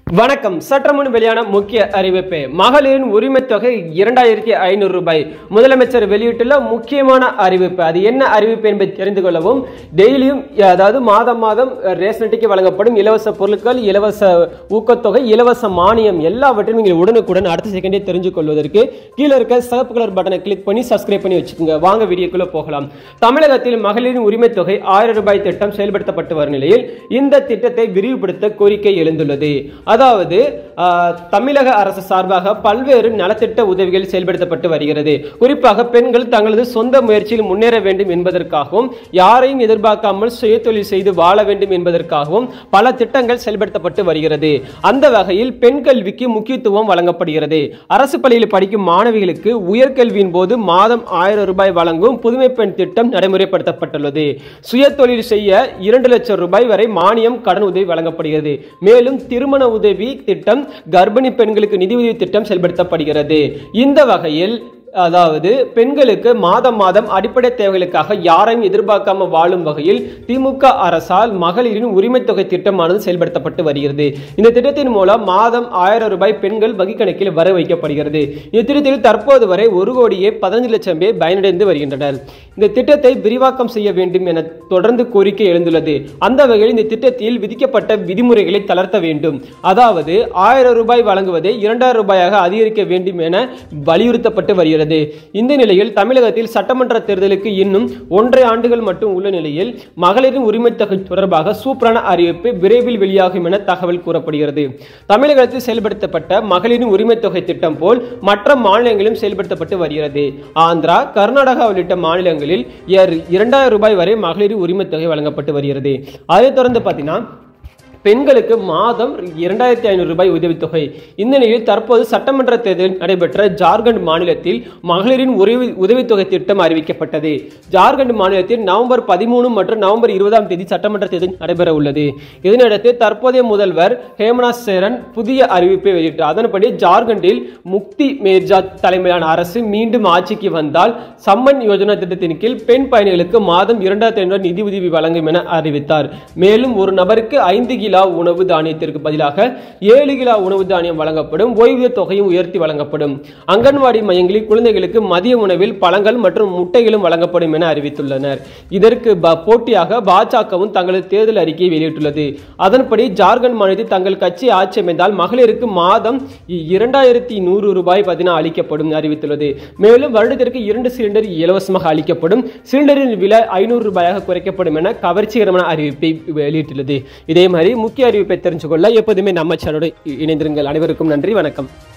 வணக்கம் சற்று முன் வெளியான முக்கிய அறிவிப்பு மகளிரின் உரிமை தொகை இரண்டாயிரத்தி ஐநூறு ரூபாய் முதலமைச்சர் வெளியிட்டுள்ள முக்கியமான அறிவிப்பு அது என்ன அறிவிப்பு என்பதை தெரிந்து கொள்ளவும் டெய்லியும் அதாவது மாதம் மாதம் ரேஷன் அட்டைக்கு வழங்கப்படும் இலவச பொருட்கள் இலவச ஊக்கத்தொகை இலவச மானியம் எல்லாவற்றையும் நீங்கள் உடனுக்குடன் அடுத்த செகண்டே தெரிஞ்சு கொள்வதற்கு கீழே இருக்க சிவப்பு கலர் பட்டனை கிளிக் பண்ணி சப்ஸ்கிரைப் பண்ணி வச்சுக்கோங்க வாங்க வீடியோக்குள்ள போகலாம் தமிழகத்தில் மகளிரின் உரிமை தொகை ஆயிரம் ரூபாய் திட்டம் செயல்படுத்தப்பட்டு வரும் நிலையில் இந்த திட்டத்தை விரிவுபடுத்த கோரிக்கை எழுந்துள்ளது அதாவது ஆஹ், தமிழக அரசு சார்பாக பல்வேறு நலத்திட்ட உதவிகள் செயல்படுத்தப்பட்டு வருகிறது குறிப்பாக பெண்கள் தங்களது சொந்த முயற்சியில் முன்னேற வேண்டும் என்பதற்காகவும் யாரையும் எதிர்பார்க்காமல் சுயதொழில் செய்து வாழ வேண்டும் என்பதற்காகவும் பல திட்டங்கள் செயல்படுத்தப்பட்டு வருகிறது அந்த வகையில் பெண் கல்விக்கு முக்கியத்துவம் வழங்கப்படுகிறது அரசு பள்ளியில் படிக்கும் மாணவிகளுக்கு உயர்கல்வியின் போது மாதம் ஆயிரம் ரூபாய் வழங்கும் புதுமை பெண் திட்டம் நடைமுறைப்படுத்தப்பட்டுள்ளது சுயதொழில் செய்ய இரண்டு லட்சம் ரூபாய் வரை மானியம் கடன் உதவி வழங்கப்படுகிறது மேலும் திருமண உதவி திட்டம் கர்ப்பிணி பெண்களுக்கு நிதியுதவி திட்டம் செயல்படுத்தப்படுகிறது இந்த வகையில் அதாவது பெண்களுக்கு மாதம் மாதம் அடிப்படை தேவைகளுக்காக யாரையும் எதிர்பார்க்காம வாழும் வகையில் திமுக அரசால் மகளிரின் உரிமை தொகை திட்டமானது செயல்படுத்தப்பட்டு வருகிறது இந்த திட்டத்தின் மூலம் மாதம் ஆயிரம் ரூபாய் பெண்கள் வங்கிக் கணக்கில் வர வைக்கப்படுகிறது இந்த திட்டத்தில் தற்போது வரை ஒரு கோடியே பதினஞ்சு லட்சம் பேர் பயனடைந்து வருகின்றனர் இந்த திட்டத்தை விரிவாக்கம் செய்ய வேண்டும் என தொடர்ந்து கோரிக்கை எழுந்துள்ளது அந்த வகையில் இந்த திட்டத்தில் விதிக்கப்பட்ட விதிமுறைகளை தளர்த்த வேண்டும் அதாவது ஆயிரம் ரூபாய் வழங்குவதை இரண்டாயிரம் ரூபாயாக அதிகரிக்க வேண்டும் என வலியுறுத்தப்பட்டு வருகிறது இந்த நிலையில் தமிழகத்தில் சட்டமன்ற தேர்தலுக்கு இன்னும் ஒன்றரை ஆண்டுகள் மட்டும் உள்ள நிலையில் மகளிரின் உரிமை தொகை தொடர்பாக சூப்பரான அறிவிப்பு விரைவில் வெளியாகும் என தகவல் கூறப்படுகிறது தமிழகத்தில் செயல்படுத்தப்பட்ட மகளிரின் உரிமை தொகை திட்டம் போல் மற்ற மாநிலங்களிலும் செயல்படுத்தப்பட்டு வருகிறது ஆந்திரா கர்நாடகா உள்ளிட்ட மாநிலங்களில் ஏர் இரண்டாயிரம் ரூபாய் வரை மகளிர் உரிமை தொகை வழங்கப்பட்டு வருகிறது அதைத் தொடர்ந்து பார்த்தீங்கன்னா பெண்களுக்கு மாதம் இரண்டாயிரத்தி ஐநூறு ரூபாய் உதவித்தொகை இந்த நிலையில் தற்போது சட்டமன்ற தேர்தல் நடைபெற்ற ஜார்க்கண்ட் மாநிலத்தில் மகளிரின் உதவி உதவித்தொகை திட்டம் அறிவிக்கப்பட்டது ஜார்க்கண்ட் மாநிலத்தில் நவம்பர் பதிமூணு மற்றும் நவம்பர் இருபதாம் தேதி சட்டமன்ற தேர்தல் நடைபெற உள்ளது இதனையடுத்து தற்போதைய முதல்வர் ஹேமநாத் சேரன் புதிய அறிவிப்பை வெளியிட்டார் அதன்படி ஜார்க்கண்டில் முக்தி மேர்ஜா தலைமையிலான அரசு மீண்டும் ஆட்சிக்கு வந்தால் சம்மன் யோஜனா திட்டத்தின் கீழ் பெண் பயணிகளுக்கு மாதம் இரண்டாயிரத்தி ஐநூறு நிதி உதவி வழங்கும் என அறிவித்தார் மேலும் ஒரு நபருக்கு ஐந்து கிலோ உணவு தானியத்திற்கு பதிலாக ஏழு கிலோ உணவு தானியம் வழங்கப்படும் ஓய்வூதிய தொகையும் உயர்த்தி வழங்கப்படும் அங்கன்வாடி மையங்களில் குழந்தைகளுக்கு மதிய உணவில் பழங்கள் மற்றும் முட்டைகளும் வழங்கப்படும் என அறிவித்துள்ளனர் இதற்கு ப- போட்டியாக பாஜகவும் தங்களது தேர்தல் அறிக்கையை வெளியிட்டுள்ளது அதன்படி ஜார்க்கண்ட் மாநிலத்தில் தங்கள் கட்சி ஆட்சி அமைந்தால் மகளிருக்கு மாதம் இ- இரண்டாயிரத்தி நூறு ரூபாய் பதினா அளிக்கப்படும் என அறிவித்துள்ளது மேலும் வருடத்திற்கு இரண்டு சிலிண்டர் இலவசமாக அளிக்கப்படும் சிலிண்டரின் விலை ஐநூறு ரூபாயாக குறைக்கப்படும் என கவர்ச்சிகரமான அறிவிப்பை வெளியிட்டுள்ளது இதே மாதிரி முக்கிய அறிவிப்பை தெரிஞ்சு கொள்ள எப்போதுமே நம்ம சேனலோடு இணைந்திருங்கள் அனைவருக்கும் நன்றி வணக்கம்